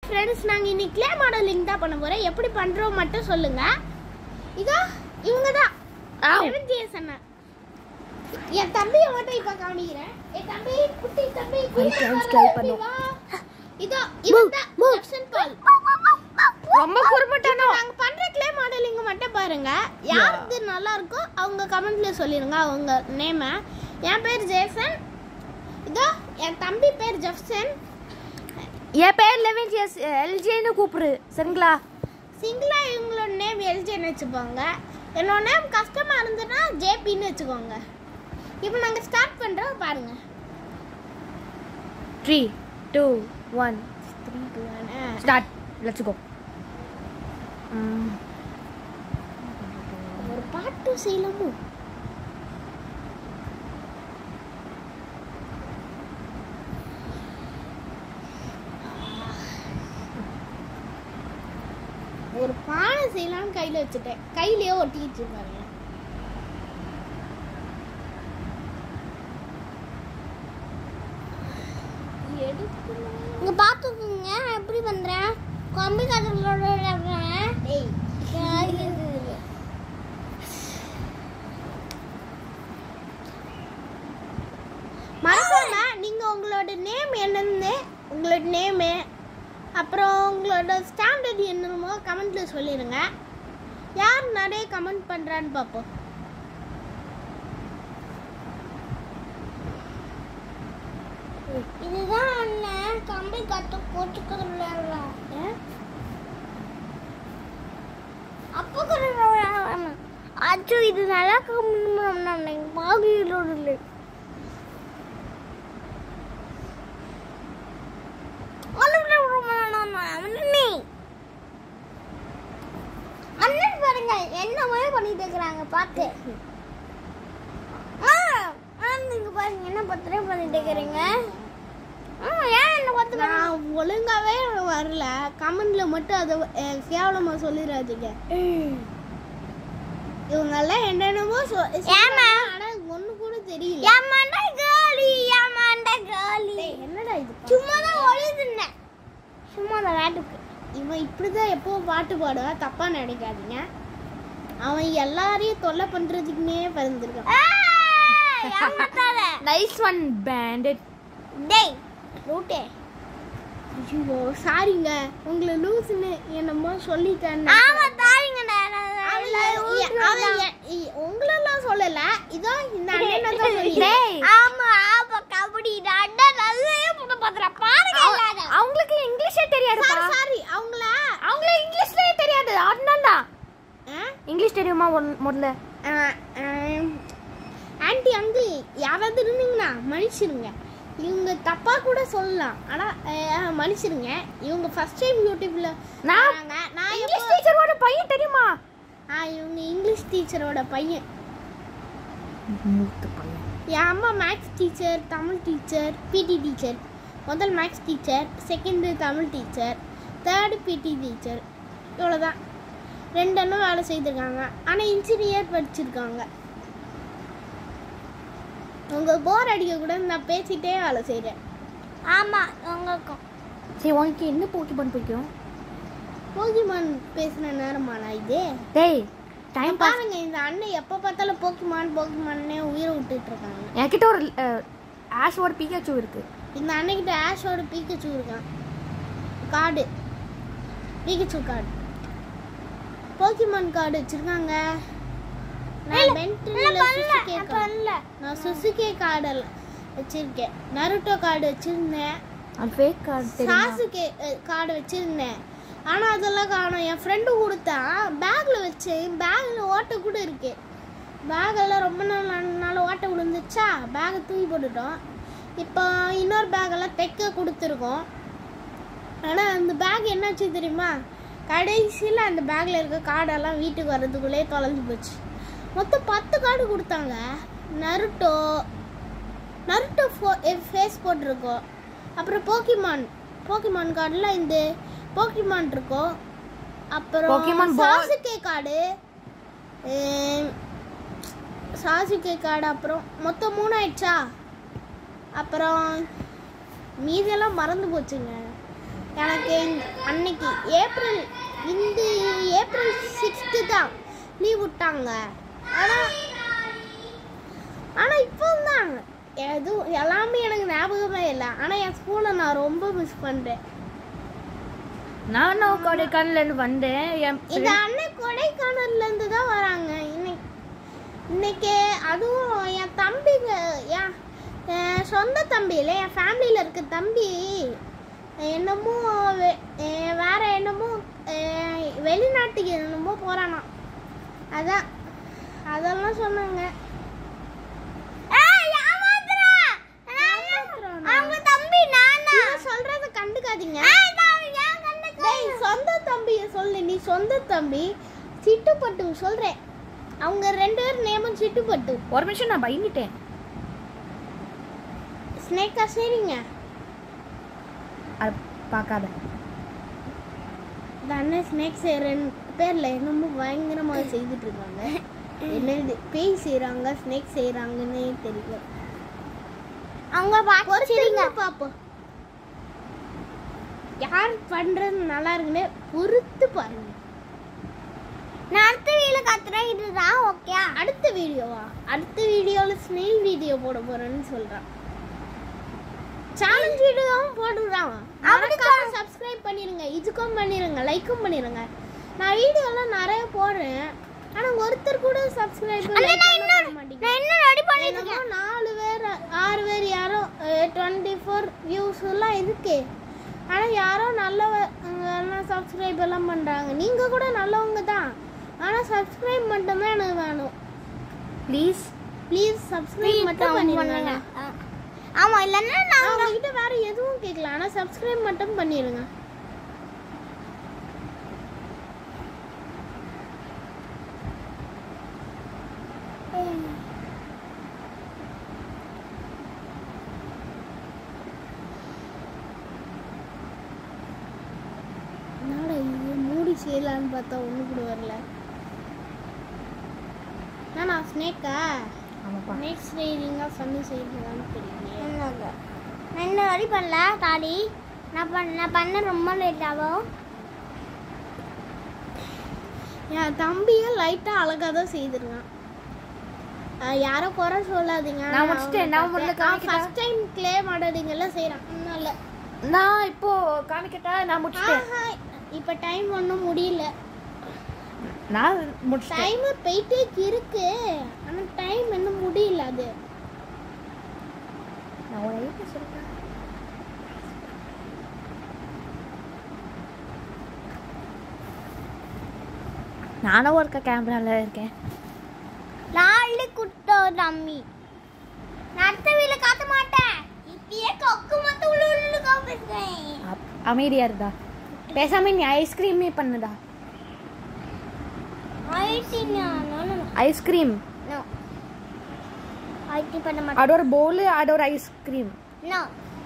Friends நாங்கள் இன்னைக்கு clay modelling தான் பண்ண போகிறோம் எப்படி பண்ணுறோம் மட்டும் சொல்லுங்க இதோ இவங்க தான் ஜிஎஸ் அண்ணா என் தம்பியை மட்டும் இப்போ காமிக்கிறேன் என் தம்பி குட்டி தம்பி குட்டி friends தம்பி, try இப்படி பண்ணும். வா. இதோ இவன் தான் ஜெக்சன் பால் ரொம்ப குறும்பட்டானோ நாங்க பண்ற க்ளே மாடலிங் மட்டும் பாருங்க யாருக்கு நல்லா இருக்கோ அவங்க கமெண்ட்ல சொல்லிருங்க அவங்க நேம என் பேர் ஜேசன் இதோ என் தம்பி பேர் ஜெஃப்சன் என் பேர் லெவன் ஜிஎஸ் எல்ஜேன்னு கூப்பிடு சரிங்களா சிங்கிளா இவங்களோட நேம் எல்ஜேன்னு வச்சுப்பாங்க என்னோட நேம் கஷ்டமா இருந்ததுன்னா ஜேபின்னு வச்சுக்கோங்க இப்போ நாங்க ஸ்டார்ட் பண்றோம் பாருங்க three two one three two one start let's go ஒரு பாட்டு செய்யலாமோ ஒரு பானை செய்யலாம்னு கையில வச்சுட்டேன் கையிலேயே ஒட்டிக்கிட்டு பாருங்க இங்க பாத்துக்கோங்க எப்படி பண்றேன் கம்பி கதறோட மறக்காம நீங்க உங்களோட நேம் என்னன்னு உங்களோட நேமு அப்புறம் உங்களோட ஸ்டாண்டர்ட் என்னமோ கமெண்ட்ல சொல்லிடுங்க யார் நிறைய கமெண்ட் பண்றான்னு பார்ப்போம் இதுதான் அண்ணன் கம்பி கத்து போட்டுக்கிறதுல அப்போ அச்சோ இது நல்லா கம்மி பாகியோட இல்லை அண்ணன் பாருங்க என்ன மாதிரி பண்ணிட்டு இருக்கிறாங்க பார்த்து ஆ, ஆ, நீங்க பாருங்க என்ன பத்திரே பண்ணிட்டு இருக்கிறீங்க ஆ, ஏன் என்ன பத்து நான் ஒழுங்காவே வரல கமெண்ட்ல மட்டும் அதை அஹ், கேவலமா சொல்லிடாதீங்க இவங்க எல்லாம் என்னென்னமோ ஏமா ஆனா ஒண்ணு கூட தெரியல ஏமாண்டா காலி ஏமாண்டா காலி என்னடா இது சும்மா தான் ஒளிதுன்னேன் சும்மா தான் வேட்டுக்கு இவன் இப்படிதான் எப்பவும் பாட்டு பாடுவா தப்பா நினைக்காதீங்க அவன் எல்லாரையும் தொல்லை பண்றதுக்குன்னே பிறந்திருக்கான் நைஸ் ஒன் பேண்டட் டேய் ரூட்டே ஐயோ சாரிங்க உங்களை லூசுன்னு என்னமோ சொல்லிட்டேன் ஆமா சாரிங்க உங்களெல்லாம் சொல்லல இதோ இந்த அண்ணனை தான் டேய். சொல்லி ஆமா ஆமா கபடி அண்ணன் நல்லே முன்ன பாக்குற பாருங்க எல்லாரும் அவங்களுக்கு இங்கிலீஷே தெரியாதுப்பா சாரி சாரி அவங்கள அவங்கள இங்கிலீஷ்லயே தெரியாது அதனால இங்கிலீஷ் தெரியுமா ஒன்- முதல்ல ஆன்ட்டி அங்கிள் யாராவது இருந்தீங்கன்னா மன்னிச்சிருங்க இவங்க தப்பா கூட சொல்லலாம் ஆனா அஹ், மன்னிச்சிருங்க இவங்க ஃபர்ஸ்ட் டைம் யூடியூப்ல நான் வராங்க. நான் இங்கிலீஷ் எப்போ- டீச்சரோட பையன் தெரியுமா ஆ, இவங்க இங்கிலீஷ் டீச்சரோட பையன் மூத்த பையன் என் அம்மா maths teacher Tamil teacher PT teacher முதல் maths teacher second Tamil teacher third PT teacher இவ்வளோதான் ரெண்டு அண்ணன் வேலை செய்திருக்காங்க ஆனால் இன்ஜினியர் படிச்சிருக்காங்க உங்கள் போர் அடிக்க கூட நான் பேசிட்டே வேலை செய்கிறேன் ஆமாம் உங்களுக்கும் சரி உனக்கு என்ன போக்கிபான் பிடிக்கும் போக்கிமான் பேசின நேரமாண்ணா இது டேய் டைம் பாஸ் பாருங்க இந்த அண்ணன் எப்போ பார்த்தாலும் போக்கிமான் போக்கிமான்னே உயிரை விட்டுட்டு இருக்காங்க என்கிட்ட ஒரு ஆஷோட பிகாச்சு இருக்கு இந்த அன்னைக்கிட்ட ஆஷோட பீக்கச்சு இருக்கான் card Pikachu card Pokemon card வச்சிருக்காங்க நான் பென்டன்ல சுசுகே கார்டு நான் சுசுகே கார்டு வச்சிருக்கேன் நருட்டோ கார்டு வச்சிருந்தேன் அது ஃபேக் கார்டு தெரியுமா சாசுகே கார்டு வச்சிருந்தேன் ஆனா அதெல்லாம் காணோம் என் ஃப்ரெண்டு கொடுத்தான் பேக்ல வச்சேன் பேக்ல ஓட்டை கூட இருக்கு பேக் எல்லாம் ரொம்ப நாள் நாள் ஓட்டை விழுந்துச்சா பேக்கை தூக்கி போட்டுட்டோம் இப்போ இன்னொரு பேக் எல்லாம் தைக்க கொடுத்துருக்கோம் ஆனால் அந்த பேக் என்னாச்சு தெரியுமா கடைசியில் அந்த பேக்கில் இருக்க கார்டெல்லாம் வீட்டுக்கு வர்றதுக்குள்ளே தொலைஞ்சு போச்சு மொத்தம் பத்து கார்டு கொடுத்தாங்க நருட்டோ நருட்டோ ஃபோ ஃபேஸ் போட்டிருக்கோம் அப்புறம் போக்கிமான் போக்கிமான் கார்டில் இந்த போக்கிமான் இருக்கும் அப்புறம் Pokemon ball. Sasuke card Sasuke card அப்புறம் மொத்தம் மூணு ஆயிடுச்சா அப்புறம் மீதியெல்லாம் மறந்து போச்சுங்க எனக்கு இந்த- அன்னைக்கு ஏப்ரல் இந்த ஏப்ரல் சிக்ஸ்த்து தான் லீவ் விட்டாங்க ஆனால் ஆனால் இப்போ தான் எதுவும் எல்லாமே எனக்கு ஞாபகமே இல்லை ஆனால் என் ஸ்கூலை நான் ரொம்ப மிஸ் பண்ணுறேன் நானும் கொடைக்கானல்ல இருந்து வந்தேன் என் இந்த அண்ணன் கொடைக்கானல்ல இருந்து தான் வராங்க இன்னைக்கு இன்னைக்கு அதுவும் என் தம்பிங்க என் என் சொந்த தம்பி இல்லை என் ஃபேமிலியில் இருக்க தம்பி என்னமோ வெ- அஹ் வேற என்னமோ அஹ் வெளிநாட்டுக்கு என்னமோ போறானா அதான் அதெல்லாம் சொன்னாங்க அவங்க தம்பி நானா சொல்றத கண்டுக்காதீங்க டேய் சொந்த தம்பிய சொல்லு நீ சொந்த தம்பி சிட்டுப்பட்டு சொல்றேன் அவங்க ரெண்டு பேரும் நேமம் சிட்டுப்பட்டு ஒரு நிமிஷம் நான் பயந்துட்டேன் ஸ்னேக்கா சரிங்க அது பார்க்காத இந்த அண்ணன் ஸ்னேக் செய்யறன் பேர்ல என்னமோ பயங்கரமாக செய்துட்டு இருக்காங்க என்ன இது பேய் செய்றாங்க ஸ்னேக் செய்றாங்கன்னே தெரியல அவங்க பார்த்து பார்ப்போம் யார் பண்றது நல்லா இருக்குன்னு பொறுத்து பாருங்க நான் அடுத்த வீடியோ காத்துறேன் இதுதான் ஓகே அடுத்த வீடியோவா அடுத்த வீடியோல ஸ்னெயில் வீடியோ போட போறேன்னு சொல்றான் சேலஞ்ச் வீடியோவும் போடுறான் மறக்காம சப்ஸ்கிரைப் பண்ணிருங்க இதுக்கும் பண்ணிருங்க லைக்கும் பண்ணிருங்க நான் வீடியோலாம் நிறைய போடுறேன் ஆனா ஒருத்தர் கூட சப்ஸ்கிரைப் பண்ண மாட்டேங்க என்னமோ நாலு பேர் ஆறு பேர் யாரோ டுவெண்ட்டி ஃபோர் வியூஸ் எல்லாம் இருக்கு ஆனா யாரோ நல்லவங்க சப்ஸ்கிரைப் எல்லாம் பண்றாங்க நீங்க கூட நல்லவங்க தான் ஆனா சப்ஸ்கிரைப் மட்டும்தான் எனக்கு வேணும் ப்ளீஸ் ப்ளீஸ் சப்ஸ்கிரைப் மட்டும் பண்ணிருங்க ஆமா இல்லன்னா நான் உங்ககிட்ட வேற எதுவும் கேட்கல ஆனா சப்ஸ்கிரைப் மட்டும் பண்ணிருங்க என்னடா இது மூடி செய்யலான்னு பார்த்தா ஒண்ணு கூட வரல நானா ஸ்னேக்கா ஆமாப்பா நெக்ஸ்ட் ரீடிங்காக ஃபன்னு செய்யலான்னு தெரியலையே என்னங்க நான் இன்னும் ரெடி பண்ணல தாடி நான் பண்ண நான் பண்ண ரொம்ப லேட் ஆகும் என் தம்பியும் லைட்டாக அழகாக தான் செய்திருக்கான் அஹ் யாரும் குறை சொல்லாதீங்க நான் முடிச்சிட்டேன். நான் முதல்ல காமிக்கட்டா? ஃபர்ஸ்ட் டைம் க்ளே மாடலிங் எல்லாம் செய்கிறான் நல்ல நான் இப்போ காமிக்கட்டா நான் முடிச்சிட்டேன் ஆஹா இப்போ டைம் ஒன்றும் முடியல நான் முடிச்சிட்டேன் டைமர் போயிட்டே இருக்கு ஆனால் டைம் இன்னும் முடியல அது நான் ஒரு ஐடியா சொல்றேன் நானும் ஒருக்க கேமரால இருக்கேன் நாலு குட்டோ தம்பி நான் அடுத்த வீல காட்ட மாட்டேன் இப்பயே கொக்கு மட்டும் உள்ள உள்ள காப்பிருக்கேன் அப்- அமைதியா இருந்தா பேசாம நீ ஐஸ்கிரீமே பண்ணுடா IT no no ice cream no IT பண்ண மாட்டேன் அது ஒரு பவுல் அது ஒரு ஐஸ்கிரீம் நோ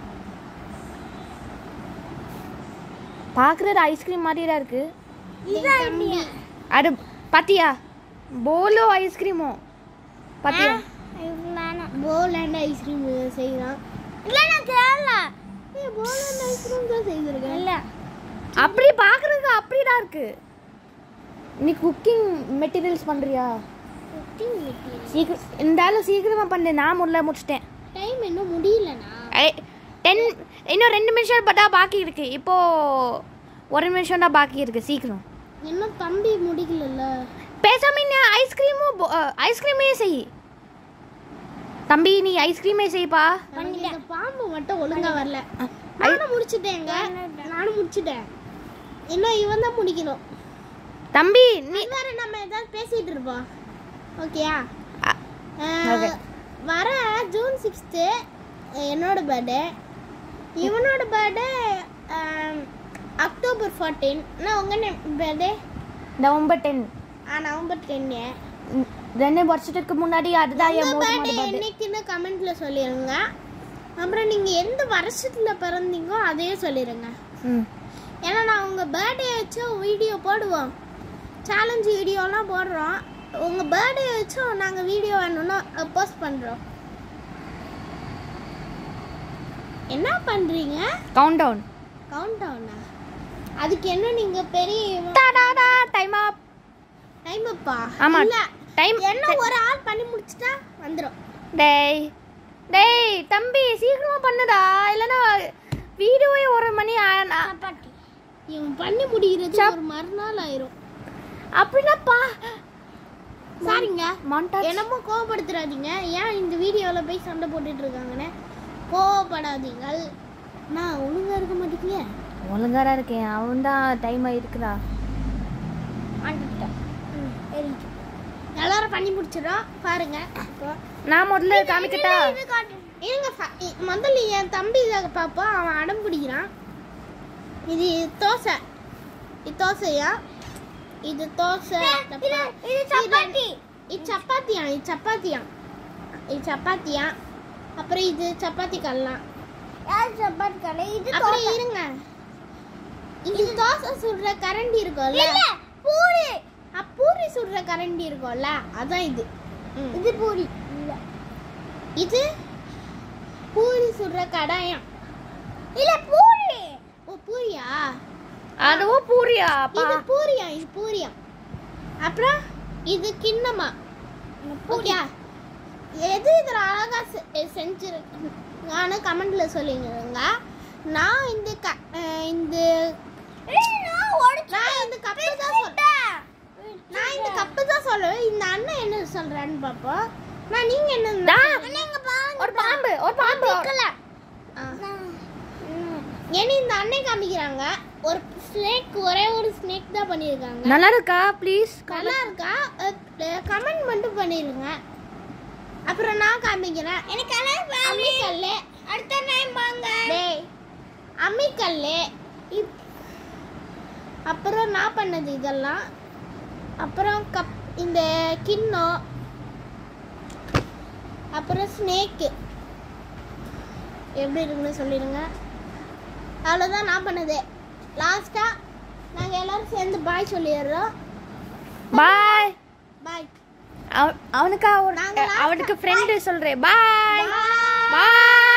பார்க்குறது ஐஸ்கிரீம் மாதிரி தான் இருக்கு இது ஐடியா அது பாத்தியா பவுலோ ஐஸ்கிரீமோ பாத்தியா வேணாம் போல் அண்ட் ஐஸ்கிரீம் செய்கிறான் இல்ல நான் கேரளா ஏ போல் அண்ட் ஐஸ்கிரீம் தான் செய்திருக்கேன் இல்ல அப்படி பார்க்குறதுக்கு அப்படிதான் இருக்கு நீ குக்கிங் மெட்டீரியல்ஸ் பண்றியா சீக்கிரம் இருந்தாலும் சீக்கிரமா பண்ணு நான் முடியல முடிச்சிட்டேன் டைம் இன்னும் முடியலண்ணா டென் இன்னும் ரெண்டு நிமிஷம் பார்த்தா பாக்கி இருக்கு இப்போ ஒரு நிமிஷம் தான் பாக்கி இருக்கு சீக்கிரம் இன்னும் தம்பி முடிக்கலல்ல பேசாம நீ ஐஸ்கிரீமும் ஐஸ்கிரீமே செய் தம்பி நீ ஐஸ்கிரீமே செய்ப்பா எனக்கு இந்த பாம்பு மட்டும் ஒழுங்கா வரல ஐ- நானும் முடிச்சிட்டேங்க நானும் முடிச்சிட்டேன் இன்னும் இவன் தான் முடிக்கணும் தம்பி நீ வேற நம்ம ஏதாவது பேசிட்டு இருப்போம் ஓகேயா அ- Okay. வர ஜூன் சிக்ஸ்த்து என்னோட பர்த்டே இவனோட பர்த்டே அக்டோபர் ஃபோர்டீன் நான் உங்க பர்த்டே நவம்பர் டென் நவம்பர் டென்னு ரெண்டு வருஷத்துக்கு முன்னாடி அதுதான் என் உங்க மோசமான பர்த்டே birthday. என்னைக்குன்னு கமெண்ட்ல சொல்லிடுங்க அப்புறம் நீங்க எந்த வருஷத்துல பிறந்தீங்கோ அதையும் சொல்லிடுங்க ம் ஏன்னா நான் உங்க பர்த்டே வச்சும் வீடியோ போடுவோம் சேலஞ்ச் வீடியோலாம் போடுறோம் உங்க பர்த்டே வச்சும் நாங்க வீடியோ வேணும்னா போஸ்ட் பண்றோம் என்ன பண்றீங்க கவுண்ட் டவுன் கவுண்ட் டவுனா அதுக்கு என்ன நீங்க பெரிய டாடாடா டைம் அப் டைம் அப்பா ஆமா இல்ல டைம் என்ன ஒரு ஆள் பண்ணி முடிச்சிட்டா வந்துரும் டேய் டேய் தம்பி சீக்கிரமா பண்ணுடா இல்லைன்னா வீடியோவே ஒரு மணி ஆ- ஆ- சப்பாத்தி இவன் பண்ணி முடிகிறது ஒரு மறுநாள் ஆயிரும் அப்படின்னாப்பா சாரிங்க மாண்டா என்னமோ கோவப்படுத்துறாதீங்க ஏன் இந்த வீடியோவில் போய் சண்டை போட்டுட்டு இருக்காங்கன்னு கோவப்படாதீங்கள் நான் ஒழுங்கா இருக்க மாட்டேங்க ஒழுங்காடா இருக்கேன் அவன் தான் டைம் ஆயிருக்குதா வந்துட்டேன் எல்லாரும் பண்ணி முடிச்சிடும் பாருங்க இப்போ நான் முதல்ல காமிக்கட்டா இது காட்டு இருங்க ஃப- இ- முதல்ல என் தம்பி இதை பார்ப்போம் அவன் அடம் பிடிக்கிறான் இது தோசை இது தோசையா இது தோசை இது இது சப்பாத்தி இது சப்பாத்தியா இது சப்பாத்தியா இது சப்பாத்தியா அப்புறம் இது சப்பாத்தி கல்லாம் யார் சப்பாத்தி கடை இது அப்புறம் தோசை இருங்க இது தோசை சுடுற கரண்டி இருக்கும்ல இல்ல பூரி அ, பூரி சுடுற கரண்டி இருக்கும்ல அதான் இது ம். இது பூரி இல்ல இது பூரி சுடுற கடாயம் இல்ல பூரி ஓ பூரியா அதுவும் பூரியா அப்பா இது பூரியா இது பூரியா அப்புறம் இது கிண்ணமா பூரியா எது இதுல அழகா செ- செஞ்சிருக்கு நானும் கமெண்ட்ல சொல்லிங்க நான் இந்த க- அஹ் இந்த ஏய், நான் உடைச்சு நான் இந்த கப்பு தான் சொல்றேன் நான் இந்த கப்பு தான் சொல்லுவேன் இந்த அண்ணன் என்ன சொல்றான்னு பாப்போம் நான் நீங்க என்ன டா. நீங்க பாருங்க ஒரு பாம்பு ஒரு பாம்பு ஆ. ஏன்னா இந்த அண்ணன் காமிக்கிறாங்க ஒரு ஸ்னேக் ஒரே ஒரு ஸ்னேக் தான் பண்ணியிருக்காங்க நல்லா இருக்கா ப்ளீஸ் நல்லா இருக்கா கமெண்ட் மட்டும் பண்ணிருங்க அப்புறம் நான் காமிக்கிறேன் எனக்கு கலர் அம்மிக்கல்லு அடுத்த டைம் வாங்க டேய் அம்மிக்கல்லு இப்- அப்புறம் நான் பண்ணது இதெல்லாம் அப்புறம் கப் இந்த கிண்ணம் அப்புறம் ஸ்னேக்கு எப்படி இருக்குன்னு சொல்லிடுங்க அவ்வளோதான் நான் பண்ணது லாஸ்ட்டாக நாங்கள் எல்லாரும் சேர்ந்து பாய் சொல்லிடுறோம் பாய் பாய் அவனுக்கா ஒரு நாங்க last- அவனுக்கு ஃப்ரெண்டு சொல்றேன் பாய் பாய் பாய்